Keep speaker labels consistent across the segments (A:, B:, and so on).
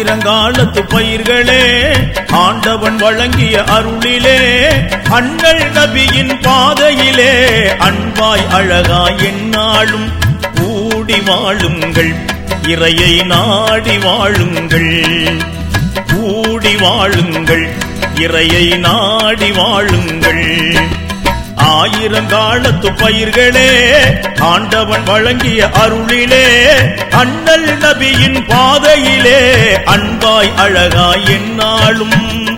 A: ஆயிரங்காலத்து பயிர்களே ஆண்டவன் வழங்கிய அருளிலே அண்ணல் நபியின் பாதையிலே அன்பாய் அழகாய் எந்நாளும் கூடி வாழுங்கள் இறையை நாடி வாழுங்கள் கூடி வாழுங்கள் இறையை நாடி வாழுங்கள் ஆயிரங்காலத்து பயிர்களே ஆண்டவன் வழங்கிய அருளிலே அண்ணல் நபியின் பாதையிலே அன்பாய் அழகாய் எந்நாளும்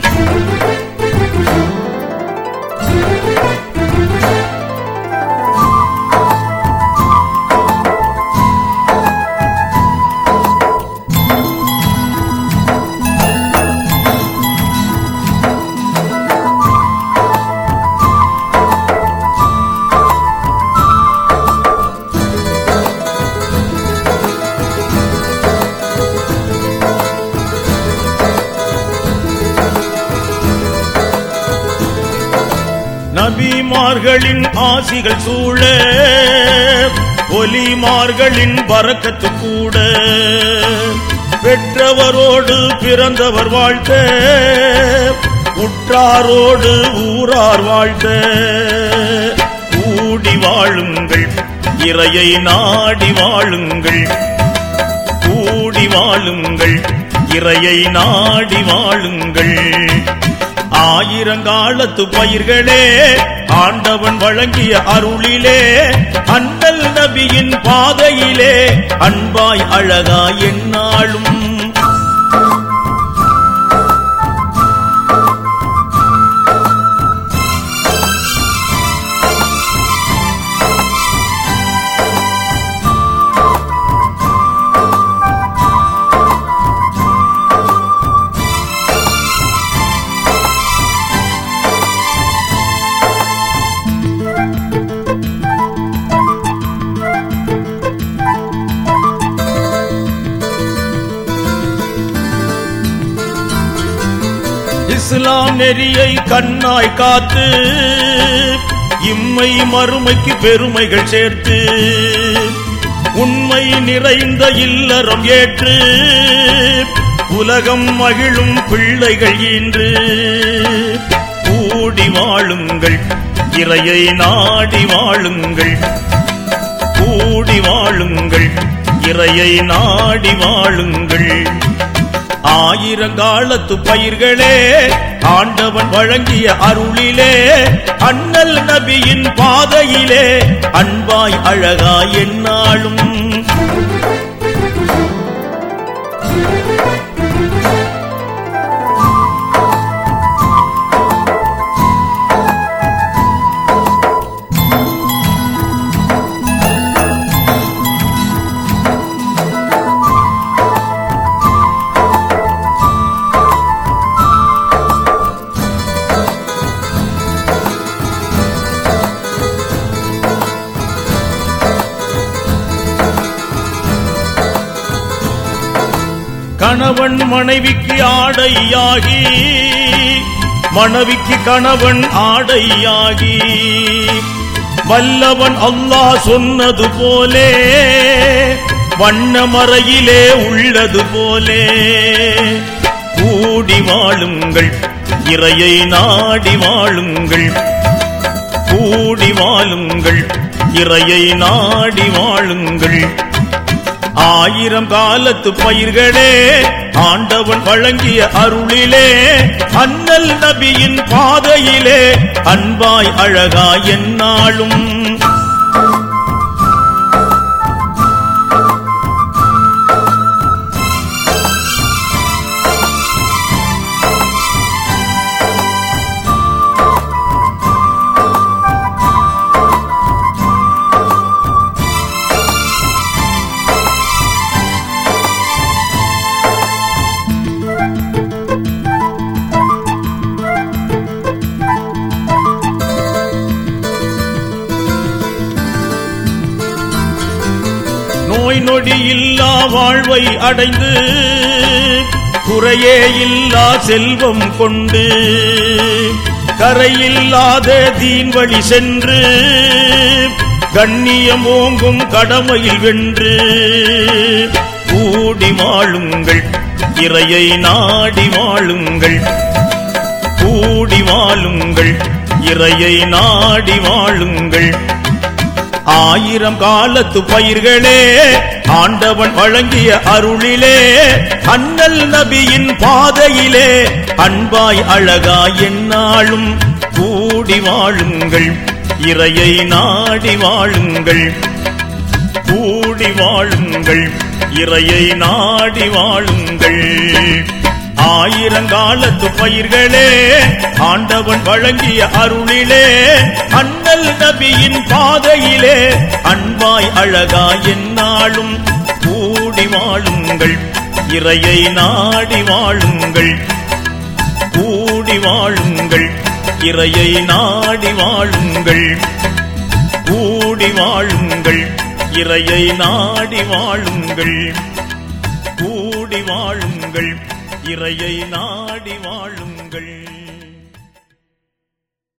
A: நபிமார்களின் ஆசிகள் சூழ ஒலிமார்களின் பறக்கத்து கூட பெற்றவரோடு பிறந்தவர் வாழ்த்த உற்றாரோடு ஊரார் வாழ்த்த கூடி வாழுங்கள் இறையை நாடி வாழுங்கள் கூடி வாழுங்கள் இறையை நாடி வாழுங்கள் ஆயிரங்காலத்து பயிர்களே ஆண்டவன் வழங்கிய அருளிலே அண்ணல் நபியின் பாதையிலே அன்பாய் அழகாய் எந்நாளும் இஸ்லாம் நெறியை கண்ணாய் காத்து இம்மை மறுமைக்கு பெருமைகள் சேர்த்து உண்மை நிறைந்த இல்லறம் ஏற்று உலகம் மகிழும் பிள்ளைகள் ஈன்று கூடி வாழுங்கள் இறையை நாடி வாழுங்கள் கூடி வாழுங்கள் இறையை நாடி வாழுங்கள் ஆயிரங்காலத்து பயிர்களே ஆண்டவன் வழங்கிய அருளிலே அண்ணல் நபியின் பாதையிலே அன்பாய் அழகாய் எந்நாளும் கணவன் மனைவிக்கு ஆடையாகி மனைவிக்கு கணவன் ஆடையாகி வல்லவன் அல்லாஹ் சொன்னது போலே வண்ணமறையிலே உள்ளது போலே கூடி வாழுங்கள் இறையை நாடி வாழுங்கள் கூடி வாழுங்கள் இறையை நாடி வாழுங்கள் ஆயிரம் காலத்து பயிர்களே ஆண்டவன் வழங்கிய அருளிலே அண்ணல் நபியின் பாதையிலே அன்பாய் அழகாய் எந்நாளும் நோய் நொடி இல்லா வாழ்வை அடைந்து குறையே இல்லா செல்வம் கொண்டு கரையில்லாத தீன் வழி சென்று கண்ணியம் ஓங்கும் கடமையில் வென்று கூடி வாழுங்கள் இறையை நாடி வாழுங்கள் கூடி வாழுங்கள் இறையை நாடி வாழுங்கள் ஆயிரம் காலத்து பயிர்களே ஆண்டவன் வழங்கிய அருளிலே அண்ணல் நபியின் பாதையிலே அன்பாய் அழகாய் எந்நாளும் கூடி வாழுங்கள் இறையை நாடி வாழுங்கள் கூடி வாழுங்கள் இறையை நாடி வாழுங்கள் ஆயிரங்காலத்து பயிர்களே ஆண்டவன் வழங்கிய அருளிலே அண்ணல் நபியின் பாதையிலே அன்பாய் அழகாய் எந்நாளும் கூடி வாழுங்கள் இறையை நாடி வாழுங்கள் கூடி வாழுங்கள் இறையை நாடி வாழுங்கள் கூடி வாழுங்கள் இறையை நாடி வாழுங்கள் கூடி வாழுங்கள் இறையை நாடி வாழுங்கள்